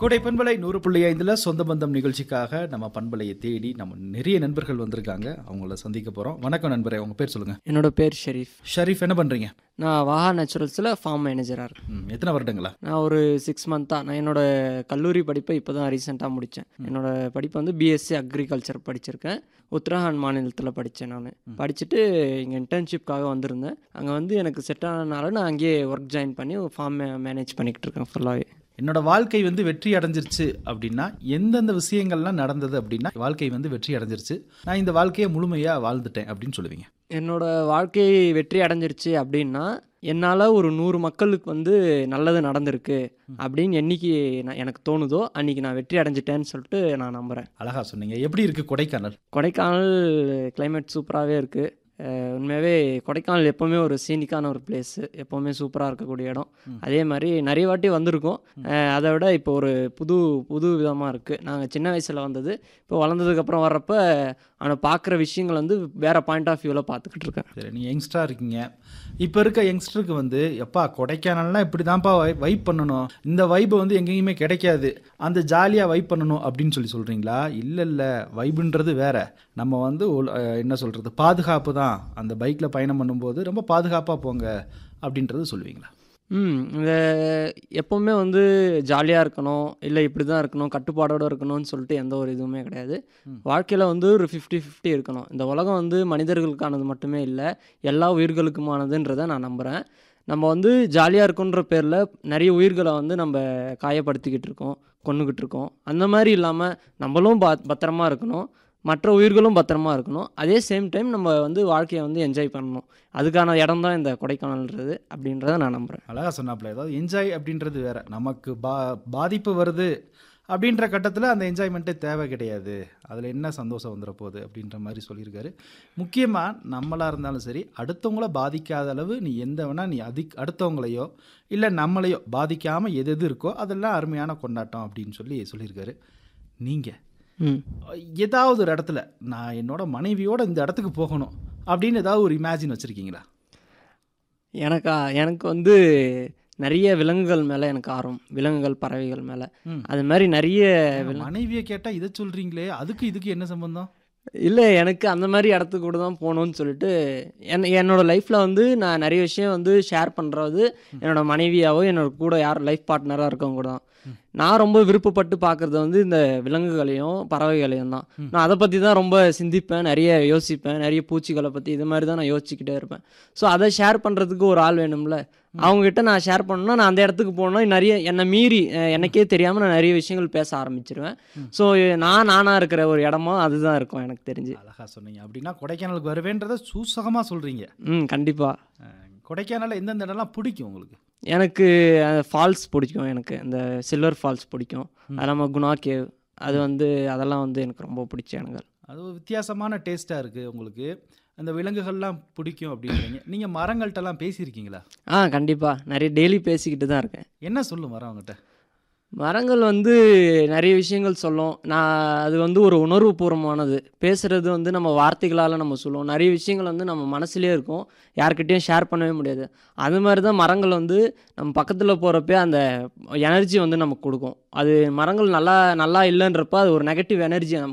கோடை பண்பலை நூறு புள்ளி ஐந்துல சொந்த பந்தம் நிகழ்ச்சிக்காக நம்ம பண்பலையை தேடி நம்ம நிறைய நண்பர்கள் வந்திருக்காங்க அவங்கள சந்திக்க போறோம் வணக்கம் நண்பரே உங்க பேர் சொல்லுங்க என்னோட பேர் ஷெரீஃப் ஷரீஃப் என்ன பண்றீங்க நான் வாஹா நேச்சுரல்ஸில் ஃபார்ம் மேனேஜராக இருக்கேன் ம், எத்தனை வருடங்களா நான் ஒரு சிக்ஸ் மந்த்தாக நான் என்னோட கல்லூரி படிப்பை இப்போ தான் ரீசெண்டாக முடித்தேன் என்னோட படிப்பு வந்து பிஎஸ்சி அக்ரிகல்ச்சர் படிச்சிருக்கேன் உத்தரகாண்ட் மாநிலத்தில் படித்தேன் நான் படிச்சுட்டு இங்கே இன்டர்ன்ஷிப்காக வந்திருந்தேன் அங்கே வந்து எனக்கு செட் ஆனதுனால நான் அங்கேயே ஒர்க் ஜாயின் பண்ணி ஃபார்ம் மேனேஜ் பண்ணிக்கிட்டு இருக்கேன் ஃபுல்லாகவே என்னோட வாழ்க்கை வந்து வெற்றி அடைஞ்சிருச்சு அப்படின்னா எந்தெந்த விஷயங்கள்லாம் நடந்தது அப்படின்னா வாழ்க்கை வந்து வெற்றி அடைஞ்சிருச்சு நான் இந்த வாழ்க்கையை முழுமையா வாழ்ந்துட்டேன் அப்படின்னு சொல்லுவீங்க என்னோட வாழ்க்கை வெற்றி அடைஞ்சிருச்சு அப்படின்னா என்னால் ஒரு நூறு மக்களுக்கு வந்து நல்லது நடந்திருக்கு அப்படின்னு என்னைக்கு நான் எனக்கு தோணுதோ அன்னைக்கு நான் வெற்றி அடைஞ்சிட்டேன்னு சொல்லிட்டு நான் நம்புகிறேன் அழகா சொன்னீங்க எப்படி இருக்கு கொடைக்கானல் கொடைக்கானல் கிளைமேட் சூப்பராகவே இருக்குது உண்மையாகவே கொடைக்கானல் எப்போவுமே ஒரு சீனிக்கான ஒரு பிளேஸு எப்போவுமே சூப்பராக இருக்கக்கூடிய இடம் அதே மாதிரி நிறைய வாட்டி வந்திருக்கோம் அஹ் அதை விட இப்போ ஒரு புது புது விதமாக இருக்குது நாங்கள் சின்ன வயசில் வந்தது இப்போ வளர்ந்ததுக்கப்புறம் வர்றப்ப அவனை பார்க்குற விஷயங்கள் வந்து வேறு பாயிண்ட் ஆஃப் வியூவில் பார்த்துக்கிட்டு இருக்கேன் சரி நீ யங்ஸ்டரா இருக்கீங்க இப்போ இருக்க யங்ஸ்டருக்கு வந்து எப்பா கொடைக்கானல்னா இப்படி தான்ப்பா வைப் பண்ணணும் இந்த வைப் வந்து எங்கேயுமே கிடைக்காது அந்த ஜாலியாக வைப் பண்ணணும் அப்படின்னு சொல்லி சொல்கிறீங்களா இல்லை இல்லை வைப்புன்றது வேற நம்ம வந்து ஒல்- அஹ் என்ன சொல்கிறது பாதுகாப்பு தான் அந்த பைக்கில் பயணம் பண்ணும்போது ரொம்ப பாதுகாப்பாக போங்க அப்படின்றது சொல்லுவீங்களா ம் இந்த எப்போவுமே வந்து ஜாலியாக இருக்கணும் இல்லை இப்படி தான் இருக்கணும் கட்டுப்பாடோடு இருக்கணும்னு சொல்லிட்டு எந்த ஒரு இதுவுமே கிடையாது வாழ்க்கையில் வந்து ஒரு ஃபிஃப்டி ஃபிஃப்டி இருக்கணும் இந்த உலகம் வந்து மனிதர்களுக்கானது மட்டுமே இல்லை எல்லா உயிர்களுக்குமானதுன்றதை நான் நம்புகிறேன் நம்ம வந்து ஜாலியாக இருக்குன்ற பேரில் நிறைய உயிர்களை வந்து நம்ம காயப்படுத்திக்கிட்டு இருக்கோம் கொன்னுக்கிட்டு இருக்கோம் அந்த மாதிரி இல்லாமல் நம்மளும் பா பத்திரமா இருக்கணும் மற்ற உயிர்களும் பத்திரமா இருக்கணும் அதே சேம் டைம் நம்ம வந்து வாழ்க்கையை வந்து என்ஜாய் பண்ணணும் அதுக்கான இடம் தான் இந்த கொடைக்கானல்ன்றது அப்படின்றத நான் நம்புகிறேன் அழகாக சொன்னாப்புல ஏதாவது என்ஜாய் அப்படின்றது வேற நமக்கு பா பாதிப்பு வருது அப்படின்ற கட்டத்தில் அந்த என்ஜாய்மெண்ட்டே தேவை கிடையாது அதில் என்ன சந்தோஷம் வந்துட போகுது அப்படின்ற மாதிரி சொல்லியிருக்காரு முக்கியமாக நம்மளாக இருந்தாலும் சரி அடுத்தவங்கள பாதிக்காத அளவு நீ எந்த வேணா நீ அதிக் அடுத்தவங்களையோ இல்லை நம்மளையோ பாதிக்காமல் எது எது இருக்கோ அதெல்லாம் அருமையான கொண்டாட்டம் அப்படின்னு சொல்லி சொல்லியிருக்காரு நீங்கள் ம் ஏதாவது ஒரு இடத்துல நான் என்னோட மனைவியோட இந்த இடத்துக்கு போகணும் அப்படின்னு ஏதாவது ஒரு இமேஜின் வச்சுருக்கீங்களா எனக்கா எனக்கு வந்து நிறைய விலங்குகள் மேலே எனக்கு ஆர்வம் விலங்குகள் பறவைகள் மேலே ம். அது மாதிரி நிறைய மனைவியை கேட்டால் இதை சொல்கிறீங்களே அதுக்கு இதுக்கு என்ன சம்பந்தம் இல்லை எனக்கு அந்த மாதிரி இடத்துக்கு கூட தான் போகணும்னு சொல்லிட்டு என் என்னோட லைஃப்பில் வந்து நான் நிறைய விஷயம் வந்து ஷேர் பண்ணுறது என்னோட மனைவியாவோ என்னோட கூட யார் லைஃப் பார்ட்னராக இருக்கவங்க கூட தான் நான் ரொம்ப விருப்பப்பட்டு பார்க்குறது வந்து இந்த விலங்குகளையும் பறவைகளையும் தான் நான் அதை பற்றி தான் ரொம்ப சிந்திப்பேன் நிறைய யோசிப்பேன் நிறைய பூச்சிகளை பற்றி இது மாதிரி தான் நான் யோசிச்சுக்கிட்டே இருப்பேன் ஸோ அதை ஷேர் பண்ணுறதுக்கு ஒரு ஆள் வேணும்ல அவங்ககிட்ட நான் ஷேர் பண்ணணும்னா நான் அந்த இடத்துக்கு போனோம்னா நிறைய என்னை மீறி அஹ், எனக்கே தெரியாமல் நான் நிறைய விஷயங்கள் பேச ஆரம்பிச்சிருவேன் ஸோ நான் நானாக இருக்கிற ஒரு இடமா அதுதான் இருக்கும் எனக்கு தெரிஞ்சு அழகா சொன்னீங்க அப்படின்னா கொடைக்கானலுக்கு வருவேன்றத சூசகமாக சொல்கிறீங்க ம் கண்டிப்பாக கொடைக்கானல் எந்தெந்த இடம்லாம் பிடிக்கும் உங்களுக்கு எனக்கு ஃபால்ஸ் பிடிக்கும் எனக்கு இந்த சில்வர் ஃபால்ஸ் பிடிக்கும் அது இல்லாமல் குணா கேவ் அது வந்து அதெல்லாம் வந்து எனக்கு ரொம்ப பிடிச்ச இடங்கள் அது ஒரு வித்தியாசமான டேஸ்ட்டாக இருக்குது உங்களுக்கு அந்த விலங்குகள்லாம் பிடிக்கும் அப்படின்றீங்க நீங்கள் மரங்கள்கிட்டலாம் பேசியிருக்கீங்களா ஆ கண்டிப்பாக நிறைய டெய்லி பேசிக்கிட்டு தான் இருக்கேன் என்ன சொல்லும் மரம் அவங்ககிட்ட மரங்கள் வந்து நிறைய விஷயங்கள் சொல்லும் நான் அது வந்து ஒரு உணர்வுபூர்வமானது பேசுகிறது வந்து நம்ம வார்த்தைகளால் நம்ம சொல்லுவோம் நிறைய விஷயங்கள் வந்து நம்ம மனசுலேயே இருக்கும் யார்கிட்டயும் ஷேர் பண்ணவே முடியாது அது மாதிரி தான் மரங்கள் வந்து நம்ம பக்கத்தில் போகிறப்ப அந்த எனர்ஜி வந்து நமக்கு கொடுக்கும் அது மரங்கள் நல்லா நல்லா இல்லைன்றப்ப அது ஒரு நெகட்டிவ் எனர்ஜி